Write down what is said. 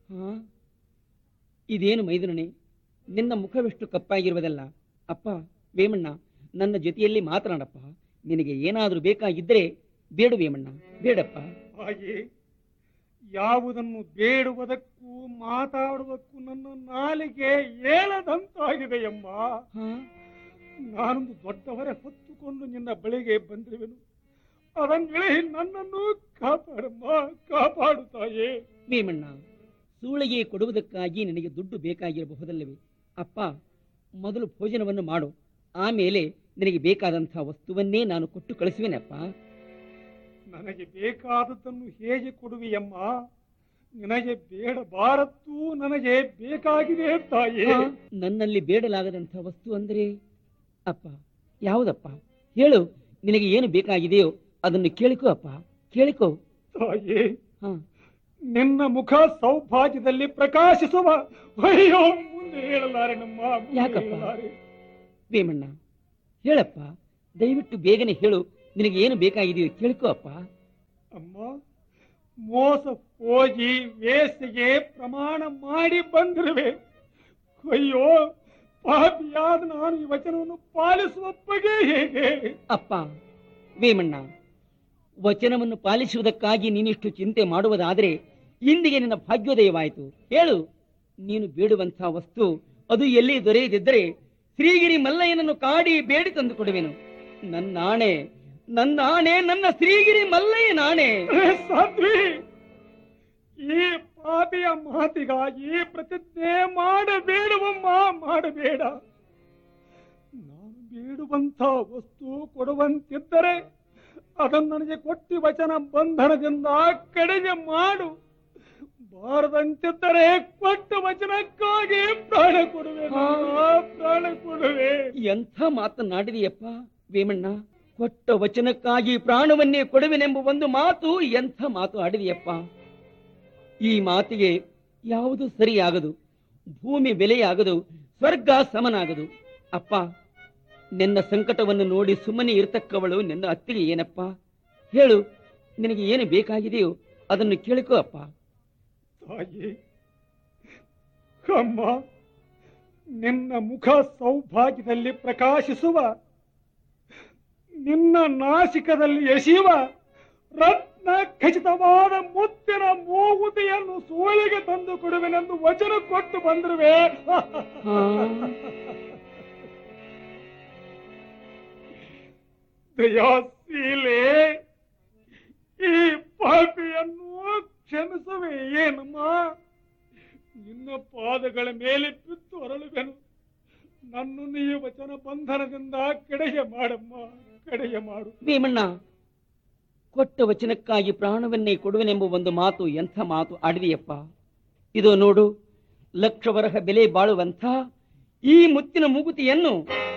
ಹಾ ಇದೇನು ಮೈದುನನೆ ನಿನ್ನ ಮುಖವೆಷ್ಟು ಕಪ್ಪಾಗಿರುವುದಲ್ಲ ಅಪ್ಪ ವೇಮಣ್ಣ ನನ್ನ ಜೊತೆಯಲ್ಲಿ ಮಾತನಾಡಪ್ಪ ನಿನಗೆ ಏನಾದರೂ ಬೇಕಾಗಿದ್ದರೆ ಬೇಡು ವೇಮಣ್ಣ ಬೇಡಪ್ಪ ಹಾಗೆ ಯಾವುದನ್ನು ಬೇಡುವುದಕ್ಕೂ ಮಾತಾಡುವುದಕ್ಕೂ ನನ್ನ ನಾಲಿಗೆ ಏಳದಂತಾಗಿದೆ ಎಂಬ ಹಾ ನಾನೊಂದು ದೊಡ್ಡವರೇ ಹೊತ್ತುಕೊಂಡು ನಿನ್ನ ಬಳಿಗೆ ಬಂದಿರುವೆನು ಅದನ್ನೇ ನನ್ನನ್ನು ಕಾಪಾಡಮ್ಮ ಕಾಪಾಡು ತಾಯೇ ವೇಮಣ್ಣ ಸೂಳಿಗೆ ಕೊಡುವುದಕ್ಕಾಗಿ ನಿನಗೆ ದುಡ್ಡು ಬೇಕಾಗಿರಬಹುದಲ್ಲವೇ ಅಪ್ಪ ಮೊದಲು ಭೋಜನವನ್ನು ಮಾಡು ಆಮೇಲೆ ನಿನಗೆ ಬೇಕಾದಂತಹ ವಸ್ತುವನ್ನೇ ನಾನು ಕೊಟ್ಟು ಕಳಿಸುವೆನಪ್ಪ ನನಗೆ ಬೇಕಾದದ್ದನ್ನು ಹೇಗೆ ಕೊಡುವಿಯಮ್ಮ ನಿನಗೆ ಬೇಡಬಾರದ್ದು ನನಗೆ ಬೇಕಾಗಿದೆ ತಾಯೇ ಹಾ, ನನ್ನಲ್ಲಿ ಬೇಡಲಾಗದಂತಹ ವಸ್ತು ಅಂದರೆ ಅಪ್ಪ ಯಾವುದಪ್ಪ ಹೇಳು ನಿನಗೆ ಏನು ಬೇಕಾಗಿದೆಯೋ ಅದನ್ನು ಕೇಳಿಕೋ ಅಪ್ಪ ಕೇಳಿಕೋ ತಾಯೇ ಹಾ ನಿನ್ನ ಮುಖ ಸೌಭಾಗ್ಯದಲ್ಲಿ ಪ್ರಕಾಶಿಸುವ ಅಯ್ಯೋ ಮುಂದೆ ಹೇಳಲಾರೆ ನಮ್ಮ ಮುಂದೆ ಯಾಕಪ್ಪ? ಹೇಳಲಾರೆ. ವೇಮಣ್ಣ ಹೇಳಪ್ಪ ದಯವಿಟ್ಟು ಬೇಗನೆ ಹೇಳು ನಿನಗೆ ಏನು ಬೇಕಾಗಿದೆಯೋ ಕೇಳಿಕೋ ಅಪ್ಪ ಅಮ್ಮ ಮೋಸ ಹೋಗಿ ವೇಸಿಗೆ ಪ್ರಮಾಣ ಮಾಡಿ ಬಂದಿರುವೆ ಅಯ್ಯೋ ಪಾಪಿಯಾದ ನಾನು ಈ ವಚನವನ್ನು ಪಾಲಿಸುವ ಬಗೆ ಹೇಗೆ ಅಪ್ಪ ವೇಮಣ್ಣ ವಚನವನ್ನು ಪಾಲಿಸುವುದಕ್ಕಾಗಿ ನೀನಿಷ್ಟು ಚಿಂತೆ ಮಾಡುವುದಾದರೆ ಇಂದಿಗೆ ನಿನ್ನ ಭಾಗ್ಯೋದಯವಾಯಿತು ಹೇಳು ನೀನು ಬೇಡುವಂತಹ ವಸ್ತು ಅದು ಎಲ್ಲಿ ದೊರೆಯದಿದ್ದರೆ ಶ್ರೀಗಿರಿ ಮಲ್ಲಯ್ಯನನ್ನು ಕಾಡಿ ಬೇಡಿ ತಂದು ಕೊಡುವೆನು ನನ್ನಾಣೆ ನನ್ನಾಣೆ ನನ್ನ ಶ್ರೀಗಿರಿ ಮಲ್ಲಯ್ಯನಾಣೆ ಅರೆ ಸಾಧ್ವಿ ಈ ಪಾಪಿಯ ಮಾತಿಗಾಗಿ ಪ್ರತಿಜ್ಞೆ ಮಾಡಬೇಡವಮ್ಮ ಮಾಡಬೇಡ ನಾನು ಬೇಡುವಂತ ವಸ್ತು ಕೊಡುವಂತಿದ್ದರೆ ಅದನ್ನು ನನಗೆ ಕೊಟ್ಟಿ ವಚನ ಬಂಧನದಿಂದ ಕಡೆಗೆ ಮಾಡು ಬಾರದಂತಿದ್ದರೆ ಕೊಟ್ಟ ವಚನಕ್ಕಾಗಿ ಪ್ರಾಣ ಕೊಡುವೆ ಪ್ರಾಣ ಕೊಡುವೆ ಎಂಥ ಮಾತನಾಡಿದೆಯಪ್ಪ ವೇಮಣ್ಣ ಕೊಟ್ಟ ವಚನಕ್ಕಾಗಿ ಪ್ರಾಣವನ್ನೇ ಕೊಡುವೆನೆಂಬ ಒಂದು ಮಾತು ಎಂಥ ಮಾತು ಆಡಿದೆಯಪ್ಪ ಈ ಮಾತಿಗೆ ಯಾವುದು ಸರಿಯಾಗದು ಭೂಮಿ ಬೆಲೆಯಾಗದು ಸ್ವರ್ಗ ಸಮನಾಗದು ಅಪ್ಪ ನಿನ್ನ ಸಂಕಟವನ್ನು ನೋಡಿ ಸುಮ್ಮನೆ ಇರತಕ್ಕವಳು ನಿನ್ನ ಅತ್ತಿಗೆ ಏನಪ್ಪ ಹೇಳು ನಿನಗೆ ಏನು ಬೇಕಾಗಿದೆಯೋ ಅದನ್ನು ಕೇಳಿಕೋ ಅಪ್ಪ ತಾಯಿ ಅಮ್ಮ ನಿನ್ನ ಮುಖ ಸೌಭಾಗ್ಯದಲ್ಲಿ ಪ್ರಕಾಶಿಸುವ ನಿನ್ನ ನಾಸಿಕದಲ್ಲಿ ಎಸೆಯುವ ರತ್ನ ಖಚಿತವಾದ ಮುತ್ತಿನ ಮೂಗುತಿಯನ್ನು ಸೋಳಿಗೆ ತಂದು ಕೊಡುವೆನೆಂದು ವಚನ ಕೊಟ್ಟು ಬಂದಿರುವೆ ಹಾ. ದಯಾಶೀಲೆ ಈ ಪಾಪಿಯನ್ನು ಕ್ಷಮಿಸುವೆ ಏನಮ್ಮ ನಿನ್ನ ಪಾದಗಳ ಮೇಲೆ ಬಿತ್ತು ಅರಳುವೆನು ನನ್ನನ್ನು ಈ ವಚನ ಬಂಧನದಿಂದ ಕಡೆಗೆ ಮಾಡಮ್ಮ ಕಡೆಗೆ ಮಾಡು ಭೀಮಣ್ಣ ಕೊಟ್ಟ ವಚನಕ್ಕಾಗಿ ಪ್ರಾಣವನ್ನೇ ಕೊಡುವೆನೆಂಬ ಒಂದು ಮಾತು ಎಂಥ ಮಾತು ಆಡಿದೆಯಪ್ಪ ಇದು ನೋಡು ಲಕ್ಷ ವರಹ ಬೆಲೆ ಬಾಳುವಂಥ ಈ ಮುತ್ತಿನ ಮೂಗುತಿಯನ್ನು